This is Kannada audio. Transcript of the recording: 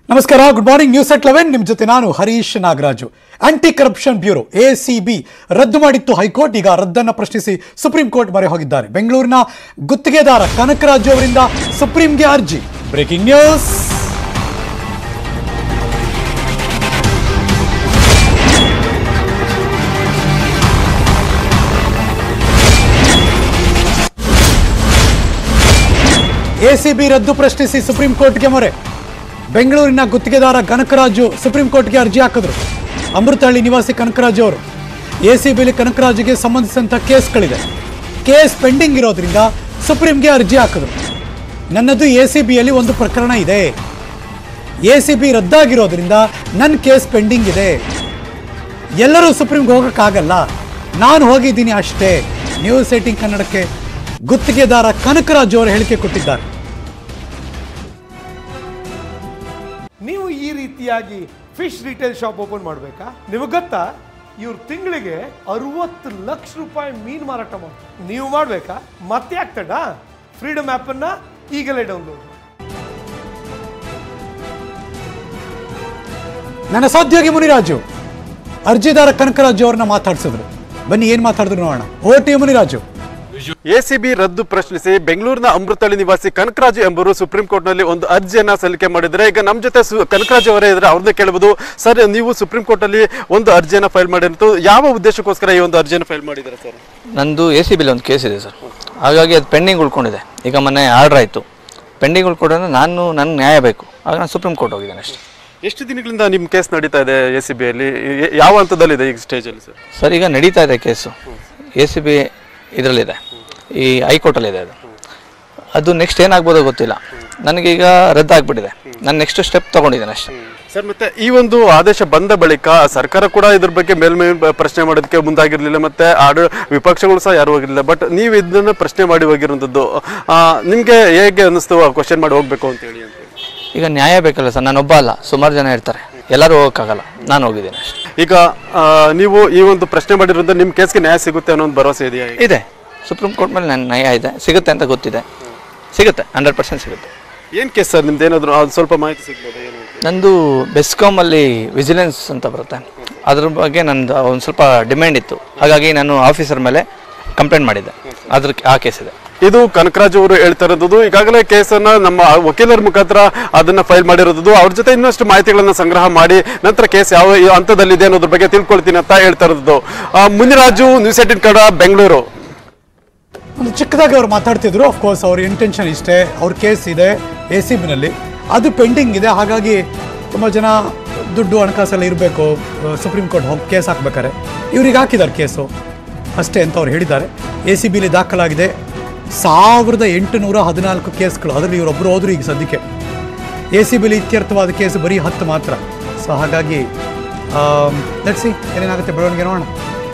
ನಮಸ್ಕಾರ good morning news at eleven ನಿಮ್ಮ ಜೊತೆ ನಾನು Harish Nagaraju anti corruption bureau A C B ರದ್ದು ಮಾಡಿತ್ತು ಹೈಕೋರ್ಟ್ ಈಗ ರದ್ದನ್ನು ಪ್ರಶ್ನಿಸಿ ಸುಪ್ರೀಂ ಕೋರ್ಟ್ ಮೊರೆ ಹೋಗಿದ್ದಾರೆ ಬೆಂಗಳೂರಿನ ಗುತ್ತಿಗೆದಾರ ಕನಕರಾಜು ಅವರಿಂದ ಸುಪ್ರೀಂಗೆ ಅರ್ಜಿ ಬ್ರೇಕಿಂಗ್ ನ್ಯೂಸ್ ಎಸಿಬಿ ರದ್ದು ಪ್ರಶ್ನಿಸಿ ಸುಪ್ರೀಂ ಕೋರ್ಟ್ಗೆ ಮೊರೆ ಬೆಂಗಳೂರಿನ ಗುತ್ತಿಗೆದಾರ ಕನಕರಾಜು ಸುಪ್ರೀಂ ಕೋರ್ಟ್ಗೆ ಅರ್ಜಿ ಹಾಕಿದ್ರು ಅಮೃತಹಳ್ಳಿ ನಿವಾಸಿ ಕನಕರಾಜು ಅವರು ಎಸಿಬಿಲಿ ಕನಕರಾಜುಗೆ ಸಂಬಂಧಿಸಿದಂಥ ಕೇಸ್ಗಳಿದೆ ಕೇಸ್ ಪೆಂಡಿಂಗ್ ಇರೋದ್ರಿಂದ ಸುಪ್ರೀಂಗೆ ಅರ್ಜಿ ಹಾಕಿದ್ರು ನನ್ನದು ಎ ಸಿ ಬಿಯಲ್ಲಿ ಒಂದು ಪ್ರಕರಣ ಇದೆ ಎ ಸಿ ಬಿ ರದ್ದಾಗಿರೋದ್ರಿಂದ ನನ್ನ ಕೇಸ್ ಪೆಂಡಿಂಗ್ ಇದೆ ಎಲ್ಲರೂ ಸುಪ್ರೀಂಗೆ ಹೋಗೋಕ್ಕಾಗಲ್ಲ ನಾನು ಹೋಗಿದ್ದೀನಿ ಅಷ್ಟೇ ನ್ಯೂಸ್ ಏಟಿಂಗ್ ಕನ್ನಡಕ್ಕೆ ಗುತ್ತಿಗೆದಾರ ಕನಕರಾಜು ಅವರು ಹೇಳಿಕೆ ಕೊಟ್ಟಿದ್ದಾರೆ ನೀವು ಈ ರೀತಿಯಾಗಿ ಫಿಶ್ ರಿಟೇಲ್ ಶಾಪ್ ಓಪನ್ ಮಾಡಬೇಕಾ ನಿಮಗೆ ಗೊತ್ತಾ ಇವ್ರು ತಿಂಗಳಿಗೆ ಅರವತ್ತು ಲಕ್ಷ ರೂಪಾಯಿ ಮೀನು ಮಾರಾಟ ಮಾಡ್ತಾರೆ ನೀವು ಮಾಡಬೇಕಾ ಮತ್ತೆ ಆಗ್ತಡ ಫ್ರೀಡಮ್ ಆ್ಯಪನ್ನು ಈಗಲೇ ಡೌನ್ಲೋಡ್ ಮಾಡಿ ನನ್ನ ಸಹೋದ್ಯೋಗಿ ಮುನಿರಾಜು ಅರ್ಜಿದಾರ ಕನಕರಾಜು ಅವ್ರನ್ನ ಮಾತಾಡ್ಸಿದ್ರು ಬನ್ನಿ ಏನ್ ಮಾತಾಡಿದ್ರು ನೋಡೋಣ ಓ ಟಿ ಮುನಿರಾಜು ಎಸಿಬಿ ರದ್ದು ಪ್ರಶ್ನಿಸಿ ಬೆಂಗಳೂರಿನ ಅಮೃತಹಳ್ಳಿ ನಿವಾಸಿ ಕನಕರಾಜು ಎಂಬುವರು ಸುಪ್ರೀಂ ಕೋರ್ಟ್ನಲ್ಲಿ ಒಂದು ಅರ್ಜಿಯನ್ನ ಸಲ್ಲಿಕೆ ಮಾಡಿದರೆ ಈಗ ನಮ್ಮ ಜೊತೆ ಸು- ಕನಕರಾಜು ಅವರೇ ಇದ್ರೆ ಅವ್ರನ್ನೇ ಕೇಳಬಹುದು ಸರ್ ನೀವು ಸುಪ್ರೀಂ ಕೋರ್ಟಲ್ಲಿ ಒಂದು ಅರ್ಜಿಯನ್ನ ಫೈಲ್ ಮಾಡಿರ್ತು ಯಾವ ಉದ್ದೇಶಕ್ಕೋಸ್ಕರ ಈ ಒಂದು ಅರ್ಜಿಯನ್ನು ಫೈಲ್ ಮಾಡಿದ್ದಾರೆ ಸರ್ ನಂದು ಎ ಸಿ ಬಿಲ್ ಒಂದು ಕೇಸ್ ಇದೆ ಸರ್ ಹಾಗಾಗಿ ಅದು ಪೆಂಡಿಂಗ್ ಉಳ್ಕೊಂಡಿದೆ ಈಗ ಮೊನ್ನೆ ಆರ್ಡ್ರ್ ಆಯಿತು ಪೆಂಡಿಂಗ್ ಉಳ್ಕೊಂಡ್ರೆ ನಾನು ನನಗೆ ನ್ಯಾಯ ಬೇಕು ಆಗ ನಾನು ಸುಪ್ರೀಂ ಕೋರ್ಟ್ ಹೋಗಿದ್ದೇನೆ ಅಷ್ಟೇ ಎಷ್ಟು ದಿನಗಳಿಂದ ನಿಮ್ಮ ಕೇಸ್ ನಡೀತಾ ಇದೆ ಎ ಸಿ ಬಿಯಲ್ಲಿ ಯಾವ ಹಂತದಲ್ಲಿದೆ ಈಗ ಸ್ಟೇಜಲ್ಲಿ ಸರ್ ಸರ್ ಈಗ ನಡೀತಾ ಇದೆ ಕೇಸು ಎ ಸಿ ಬಿ ಇದರಲ್ಲಿದೆ ಈ ಹೈಕೋರ್ಟಲ್ಲಿದೆ ಅದು ಅದು ನೆಕ್ಸ್ಟ್ ಏನಾಗ್ಬೋದೋ ಗೊತ್ತಿಲ್ಲ ನನಗೀಗ ರದ್ದಾಗ್ಬಿಟ್ಟಿದೆ ನಾನು ನೆಕ್ಸ್ಟ್ ಸ್ಟೆಪ್ ತೊಗೊಂಡಿದ್ದೇನೆ ಅಷ್ಟೇ ಸರ್ ಮತ್ತೆ ಈ ಒಂದು ಆದೇಶ ಬಂದ ಬಳಿಕ ಸರ್ಕಾರ ಕೂಡ ಇದ್ರ ಬಗ್ಗೆ ಮೇಲ್ಮೈ ಬ- ಪ್ರಶ್ನೆ ಮಾಡೋದಕ್ಕೆ ಮುಂದಾಗಿರ್ಲಿಲ್ಲ ಮತ್ತೆ ಆಡ ವಿಪಕ್ಷಗಳು ಸಹ ಯಾರು ಹೋಗಿರಲಿಲ್ಲ ಬಟ್ ನೀವು ಇದನ್ನ ಪ್ರಶ್ನೆ ಮಾಡಿ ಹೋಗಿರುವಂಥದ್ದು ಆ, ನಿಮ್ಗೆ ಹೇಗೆ ಅನ್ನಿಸ್ತು ಕ್ವಶನ್ ಮಾಡಿ ಹೋಗ್ಬೇಕು ಅಂತ ಹೇಳಿ ಅಂತ ಹೇಳಿ. ಈಗ ನ್ಯಾಯ ಬೇಕಲ್ಲ ಸರ್ ನಾನೊಬ್ಬ ಅಲ್ಲ ಸುಮಾರು ಜನ ಇರ್ತಾರೆ ಎಲ್ಲರೂ ಹೋಗೋಕ್ಕಾಗಲ್ಲ ನಾನು ಹೋಗಿದ್ದೇನೆ ಅಷ್ಟೇ ಈಗ ಆ, ನೀವು ಈ ಒಂದು ಪ್ರಶ್ನೆ ಮಾಡಿರೋದು ನಿಮ್ಮ ಕೇಸ್ಗೆ ನ್ಯಾಯ ಸಿಗುತ್ತೆ ಅನ್ನೋ ಒಂದು ಭರವಸೆ ಇದೆಯಾ ಈಗ? ಇದೆ ಸುಪ್ರೀಂ ಕೋರ್ಟ್ ಮೇಲೆ ನನ್ನ ನ್ಯಾಯ ಇದೆ ಸಿಗುತ್ತೆ ಅಂತ ಗೊತ್ತಿದೆ ಸಿಗುತ್ತೆ ಹಂಡ್ರೆಡ್ ಪರ್ಸೆಂಟ್ ಸಿಗುತ್ತೆ ಏನ್ ಕೇಸ್ ಸರ್ ನಿಮ್ದು ಏನಾದ್ರು ಅದು ಸ್ವಲ್ಪ ಮಾಹಿತಿ ಸಿಗ್ಬೋದು ಏನು ಅಂತ? ನಂದು ಬೆಸ್ಕಾಮಲ್ಲಿ ವಿಜಿಲೆನ್ಸ್ ಅಂತ ಬರುತ್ತೆ ಅದ್ರ ಬಗ್ಗೆ ನಂದು ಒಂದು ಸ್ವಲ್ಪ ಡಿಮ್ಯಾಂಡ್ ಇತ್ತು ಹಾಗಾಗಿ ನಾನು ಆಫೀಸರ್ ಮೇಲೆ ಕಂಪ್ಲೇಂಟ್ ಮಾಡಿದ್ದೆ ಅದ್ರ ಆ ಕೇಸ್ ಇದೆ ಇದು ಕನಕರಾಜ್ ಅವರು ಹೇಳ್ತಾ ಇರೋದು ಈಗಾಗಲೇ ಕೇಸನ್ನ ನಮ್ಮ ವಕೀಲರ ಮುಖಾಂತರ ಅದನ್ನ ಫೈಲ್ ಮಾಡಿರೋದು ಅವ್ರ ಜೊತೆ ಇನ್ನಷ್ಟು ಮಾಹಿತಿಗಳನ್ನ ಸಂಗ್ರಹ ಮಾಡಿ ನಂತರ ಕೇಸ್ ಯಾವ ಹಂತದಲ್ಲಿದೆ ಅನ್ನೋದ್ರ ಬಗ್ಗೆ ತಿಳ್ಕೊಳ್ತೀನಿ ಅಂತ ಹೇಳ್ತಾ ಇರೋದು ಆ, ಮುನಿರಾಜು ನ್ಯೂಸ್ ಏಟಿನ್ ಕನ್ನಡ ಬೆಂಗಳೂರು ಒಂದು ಚಿಕ್ಕದಾಗಿ ಅವ್ರು ಮಾತಾಡ್ತಿದ್ರು ಅಫ್ಕೋರ್ಸ್ ಅವ್ರ ಇಂಟೆನ್ಷನ್ ಇಷ್ಟೇ ಅವ್ರ ಕೇಸ್ ಇದೆ ಎ ಸಿ ಬಿನಲ್ಲಿ ಅದು ಪೆಂಡಿಂಗ್ ಇದೆ ಹಾಗಾಗಿ ತುಂಬ ಜನ ದುಡ್ಡು ಹಣಕಾಸೆಲ್ಲ ಇರಬೇಕು ಸುಪ್ರೀಂ ಕೋರ್ಟ್ ಹೋಗಿ ಕೇಸ್ ಹಾಕ್ಬೇಕಾರೆ ಇವ್ರಿಗೆ ಹಾಕಿದ್ದಾರೆ ಕೇಸು ಅಷ್ಟೇ ಅಂತ ಅವ್ರು ಹೇಳಿದ್ದಾರೆ ಎ ಸಿ ಬಿಲಿ ದಾಖಲಾಗಿದೆ ಸಾವಿರದ ಎಂಟುನೂರ ಹದಿನಾಲ್ಕು ಕೇಸ್ಗಳು ಅದರಲ್ಲಿ ಇವರೊಬ್ಬರು ಹೋದ್ರು ಈಗ ಸದ್ಯಕ್ಕೆ ಎ ಸಿ ಬಿಲಿ ಇತ್ಯರ್ಥವಾದ ಕೇಸ್ ಬರೀ ಹತ್ತು ಮಾತ್ರ ಸೊ ಹಾಗಾಗಿ ನಡೆಸಿ ಏನೇನಾಗುತ್ತೆ ಬೆಳವಣಿಗೆ ನೋಡೋಣ